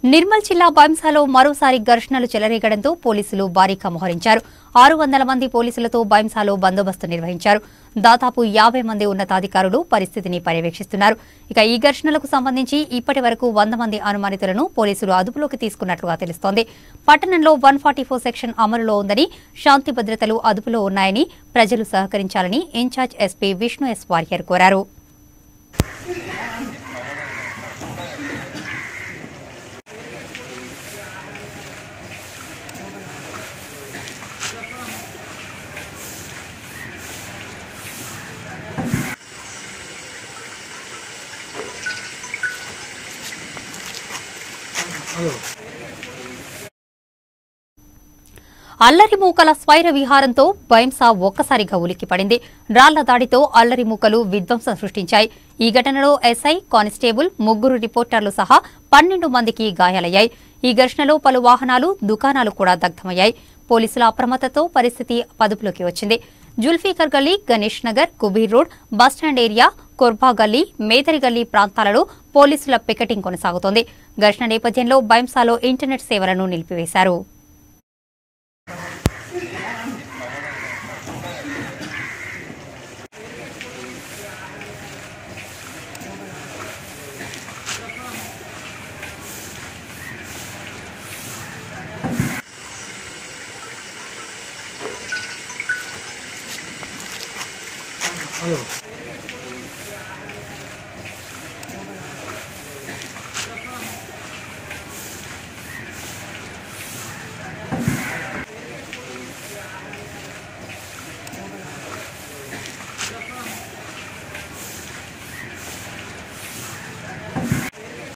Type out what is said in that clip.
నిర్మల్ జిల్లా బైంసాలో మరోసారి ఘర్షణలు చెలరేగడంతో పోలీసులు భారీగా మోహరించారు ఆరు వందల మంది పోలీసులతో బైంసాలో బందోబస్తు నిర్వహించారు దాదాపు యాభై మంది ఉన్నతాధికారులు పరిస్థితిని పర్యవేక్షిస్తున్నారు ఇక ఈ ఘర్షణలకు సంబంధించి ఇప్పటి వరకు వంద మంది అనుమానితులను పోలీసులు అదుపులోకి తీసుకున్నట్లుగా తెలుస్తోంది పట్టణంలో వన్ సెక్షన్ అమలులో ఉందని శాంతి భద్రతలు అదుపులో ఉన్నాయని ప్రజలు సహకరించాలని incharge SP Vishnu S Warrier కోరారు అల్లరి మూకల స్వైర విహారంతో బైంసా ఒక్కసారిగా ఉలిక్కిపడింది రాళ్ల దాడితో అల్లరి మూకలు విధ్వంసం సృష్టించాయి ఈ ఘటనలో ఎస్ఐ కానిస్టేబుల్ ముగ్గురు రిపోర్టర్లు సహా పన్నెండు మందికి గాయాలయ్యాయి ఈ ఘర్షణలో పలు వాహనాలు దుకాణాలు కూడా దగ్ధమయ్యాయి పోలీసుల అప్రమత్తతో పరిస్థితి అదుపులోకి వచ్చింది జుల్ఫీకర్ గల్లీ Ganesh Nagar Kubeer road bus stand area Korba గల్లీ మేదరి గల్లీ ప్రాంతాలలో పోలీసుల పికెటింగ్ కొనసాగుతోంది ఘర్షణ నేపథ్యంలో బైంసాలో ఇంటర్నెట్ సేవలను నిలిపివేశారు హలో